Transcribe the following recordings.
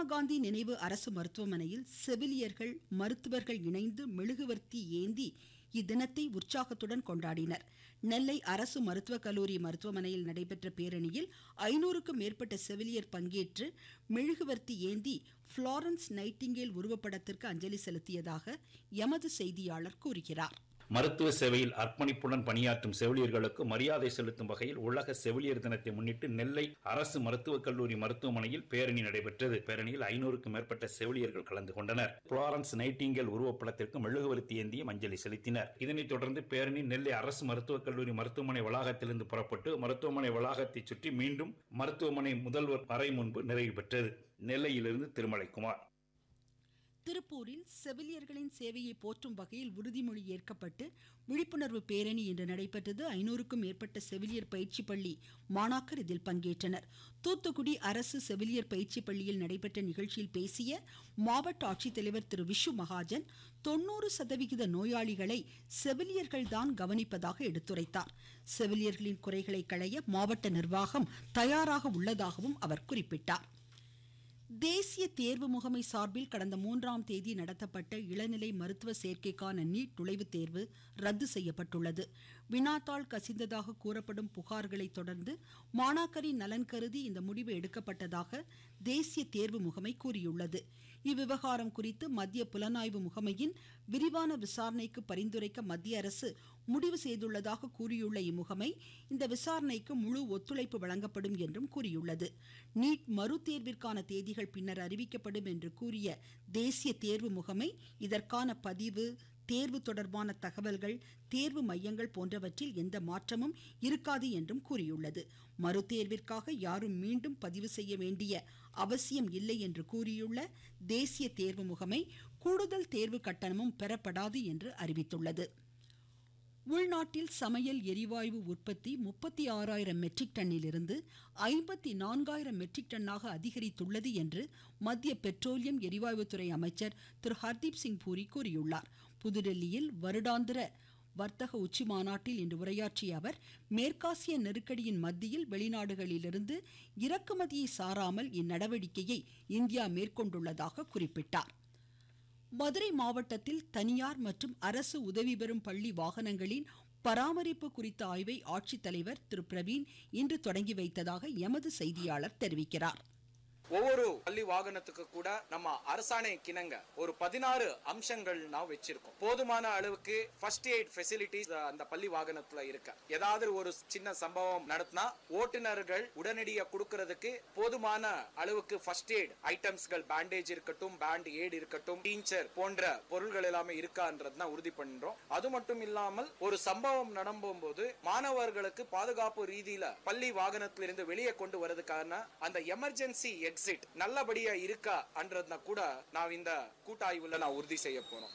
மகாத்மா காந்தி நினைவு அரசு மருத்துவமனையில் செவிலியர்கள் மருத்துவர்கள் இணைந்து மெழுகுவர்த்தி ஏந்தி இத்தினத்தை உற்சாகத்துடன் கொண்டாடினர் நெல்லை அரசு மருத்துவக் கல்லூரி மருத்துவமனையில் நடைபெற்ற பேரணியில் ஐநூறுக்கும் மேற்பட்ட செவிலியர் பங்கேற்று மெழுகுவர்த்தி ஏந்தி புளோரன்ஸ் நைட்டிங்கேல் உருவப்படத்திற்கு அஞ்சலி செலுத்தியதாக எமது செய்தியாளர் கூறுகிறார் மருத்துவ சேவையில் அர்ப்பணிப்புடன் பணியாற்றும் செவிலியர்களுக்கு மரியாதை செலுத்தும் வகையில் உலக செவிலியர் தினத்தை முன்னிட்டு நெல்லை அரசு மருத்துவக் கல்லூரி மருத்துவமனையில் பேரணி நடைபெற்றது பேரணியில் ஐநூறுக்கும் மேற்பட்ட செவிலியர்கள் கலந்து கொண்டனர் புளாரன்ஸ் நைட்டிங்கல் உருவப்படத்திற்கு மெழுகுவர்த்தி ஏந்தியும் அஞ்சலி செலுத்தினர் இதனைத் தொடர்ந்து பேரணி நெல்லை அரசு மருத்துவக் கல்லூரி மருத்துவமனை வளாகத்திலிருந்து புறப்பட்டு மருத்துவமனை வளாகத்தை சுற்றி மீண்டும் மருத்துவமனை முதல்வர் அறை முன்பு நிறைவு பெற்றது நெல்லையிலிருந்து திருமலைக்குமார் திருப்பூரில் செவிலியர்களின் சேவையை போற்றும் வகையில் உறுதிமொழி ஏற்கப்பட்டு விழிப்புணர்வு பேரணி இன்று நடைபெற்றது ஐநூறுக்கும் மேற்பட்ட செவிலியர் பயிற்சி பள்ளி மாணாக்கர் இதில் பங்கேற்றனர் தூத்துக்குடி அரசு செவிலியர் பயிற்சி பள்ளியில் நடைபெற்ற நிகழ்ச்சியில் பேசிய மாவட்ட ஆட்சித்தலைவர் திரு விஷு மகாஜன் தொண்ணூறு சதவிகித நோயாளிகளை செவிலியர்கள்தான் கவனிப்பதாக எடுத்துரைத்தார் செவிலியர்களின் குறைகளை களைய மாவட்ட நிர்வாகம் தயாராக உள்ளதாகவும் அவர் குறிப்பிட்டார் தேசிய தேர்வு முகமை சார்பில் கடந்த மூன்றாம் தேதி நடத்தப்பட்ட இளநிலை மருத்துவ சேர்க்கைக்கான நீட் நுழைவுத் தேர்வு ரத்து செய்யப்பட்டுள்ளது வினாத்தாள் கசிந்ததாக கூறப்படும் புகார்களை தொடர்ந்து மாணாக்கரின் நலன் கருதி இந்த முடிவு எடுக்கப்பட்டதாக தேசிய தேர்வு முகமை கூறியுள்ளது இவ்விவகாரம் குறித்து மத்திய புலனாய்வு முகமையின் விரிவான விசாரணைக்கு பரிந்துரைக்க மத்திய அரசு முடிவு செய்துள்ளதாக கூறியுள்ள இம்முகமை இந்த விசாரணைக்கு முழு ஒத்துழைப்பு வழங்கப்படும் என்றும் கூறியுள்ளது நீட் மறுதேர்விற்கான தேதிகள் பின்னர் அறிவிக்கப்படும் என்று கூறிய தேசிய தேர்வு முகமை இதற்கான பதிவு தேர்வு தொடர்பான தகவல்கள் தேர்வு மையங்கள் போன்றவற்றில் எந்த மாற்றமும் இருக்காது என்றும் கூறியுள்ளது மறுதேர்விற்காக யாரும் மீண்டும் பதிவு செய்ய வேண்டிய அவசியம் இல்லை என்று கூறியுள்ள தேசிய தேர்வு முகமை கூடுதல் தேர்வு கட்டணமும் பெறப்படாது என்று அறிவித்துள்ளது உள்நாட்டில் சமையல் எரிவாயு உற்பத்தி முப்பத்தி ஆறாயிரம் மெட்ரிக் டன்னிலிருந்து ஐம்பத்தி நான்காயிரம் மெட்ரிக் டன்னாக அதிகரித்துள்ளது என்று மத்திய பெட்ரோலியம் எரிவாயுத்துறை அமைச்சர் திரு ஹர்தீப் சிங் பூரி கூறியுள்ளார் புதுடெல்லியில் வருடாந்திர வர்த்தக உச்சி மாநாட்டில் இன்று உரையாற்றிய அவர் மேற்காசிய நெருக்கடியின் மத்தியில் வெளிநாடுகளிலிருந்து இறக்குமதியை சாராமல் இந்நடவடிக்கையை இந்தியா மேற்கொண்டுள்ளதாக குறிப்பிட்டார் மதுரை மாவட்டத்தில் தனியார் மற்றும் அரசு உதவி பெறும் பள்ளி வாகனங்களின் பராமரிப்பு குறித்த ஆய்வை ஆட்சித்தலைவர் திரு பிரவீன் இன்று தொடங்கி வைத்ததாக எமது செய்தியாளர் தெரிவிக்கிறார் ஒவ்வொரு பள்ளி வாகனத்துக்கு கூட நம்ம அரசாணை கிணங்க ஒரு பதினாறு அம்சங்கள் நான் வச்சிருக்கோம் போதுமான அளவுக்கு ஃபர்ஸ்ட் எய்ட் ஃபெசிலிட்டிஸ் அந்த பள்ளி வாகனத்துல இருக்க ஏதாவது ஒரு சின்ன சம்பவம் நடத்தினா ஓட்டுநர்கள் உடனடியாக கொடுக்கறதுக்கு போதுமான அளவுக்கு ஃபர்ஸ்ட் எய்ட் ஐட்டம்ஸ்கள் பேண்டேஜ் இருக்கட்டும் பேண்ட் எய்ட் இருக்கட்டும் டீச்சர் போன்ற பொருள்கள் எல்லாமே இருக்கான்றது தான் உறுதி பண்றோம் அது மட்டும் இல்லாமல் ஒரு சம்பவம் நடக்கும்போது மாணவர்களுக்கு பாதுகாப்பு ரீதியில பள்ளி வாகனத்திலிருந்து வெளியே கொண்டு வரதுக்கான அந்த எமர்ஜென்சி எக்ஸிட் நல்லபடியா இருக்கா அன்றதுனா கூட நான் இந்த கூட்டாய்வுல நான் உறுதி செய்ய போறோம்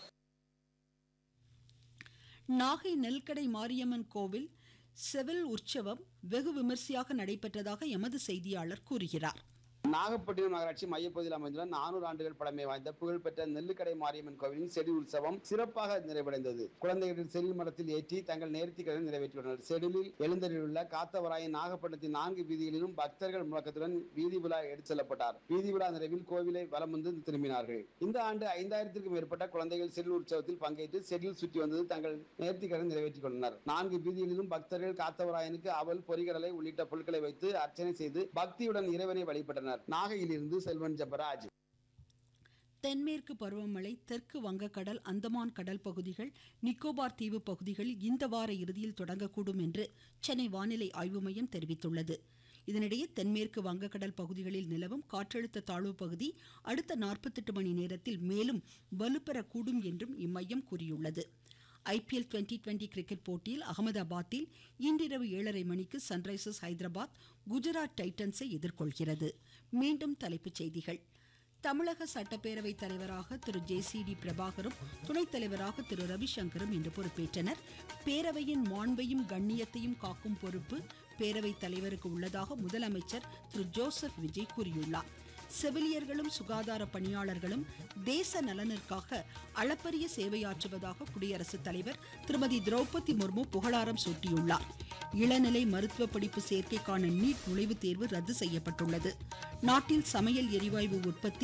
நாகை நெல்கடை மாரியம்மன் கோவில் செவில் உற்சவம் வெகு விமர்சையாக நடைபெற்றதாக எமது செய்தியாளர் கூறுகிறார் நாகப்பட்டினம் நகராட்சி மையப்பகுதியில் அமைந்துள்ள நானூறு ஆண்டுகள் பழமை வாய்ந்த புகழ்பெற்ற நெல்லுக்கடை மாரியம்மன் கோவிலின் செடி உற்சவம் சிறப்பாக நிறைவடைந்தது குழந்தைகள் செடில் மரத்தில் ஏற்றி தங்கள் நேர்த்திகளை நிறைவேற்றியுள்ளனர் செடிலில் எழுந்தருளுள்ள காத்தவராயன் நாகப்பட்டினத்தின் நான்கு வீதிகளிலும் பக்தர்கள் முழக்கத்துடன் வீதி விழா எடுத்து செல்லப்பட்டார் வீதி விழா நிறைவில் கோவிலை வலம் வந்து திரும்பினார்கள் இந்த ஆண்டு ஐந்தாயிரத்திற்கும் மேற்பட்ட குழந்தைகள் செடில் உற்சவத்தில் பங்கேற்று செடில் சுற்றி வந்தது தங்கள் நேர்த்திக்கடன் நிறைவேற்றிக் கொண்டனர் நான்கு வீதிகளிலும் பக்தர்கள் காத்தவராயனுக்கு அவல் பொறிகடலை உள்ளிட்ட பொருட்களை வைத்து அர்ச்சனை செய்து பக்தியுடன் இறைவனை வழிபட்டனர் நாகையிலிருந்து செல்வன் ஜபராஜ் தென்மேற்கு பருவமழை தெற்கு வங்கக்கடல் அந்தமான் கடல் பகுதிகள் நிக்கோபார் தீவு பகுதிகளில் இந்த வார இறுதியில் தொடங்கக்கூடும் என்று சென்னை வானிலை ஆய்வு மையம் தெரிவித்துள்ளது இதனிடையே தென்மேற்கு வங்கக்கடல் பகுதிகளில் நிலவும் காற்றழுத்த தாழ்வு பகுதி அடுத்த நாற்பத்தெட்டு மணி நேரத்தில் மேலும் வலுப்பெறக்கூடும் என்றும் இம்மையம் கூறியுள்ளது ஐபிஎல் டுவெண்டி டுவெண்டி கிரிக்கெட் போட்டியில் அகமதாபாத்தில் இன்றிரவு ஏழரை மணிக்கு சன்ரைசர்ஸ் ஹைதராபாத் குஜராத் டைட்டன்ஸை எதிர்கொள்கிறது மீண்டும் தலைப்புச் செய்திகள் தமிழக சட்டப்பேரவை தலைவராக திரு ஜே சி டி பிரபாகரும் துணைத் தலைவராக திரு ரவிசங்கரும் இன்று பொறுப்பேற்றனர் பேரவையின் மாண்பையும் கண்ணியத்தையும் காக்கும் பொறுப்பு பேரவைத் தலைவருக்கு உள்ளதாக முதலமைச்சர் திரு ஜோசப் விஜய் கூறியுள்ளார் செவிலியர்களும் சுகாதார பணியாளர்களும் தேச நலனிற்காக அளப்பரிய சேவையாற்றுவதாக குடியரசுத் தலைவர் திருமதி திரௌபதி முர்மு புகழாரம் சூட்டியுள்ளார் இளநிலை மருத்துவ படிப்பு சேர்க்கைக்கான நீட் நுழைவுத் தேர்வு ரத்து செய்யப்பட்டுள்ளது நாட்டில் சமையல் எரிவாயு உற்பத்தி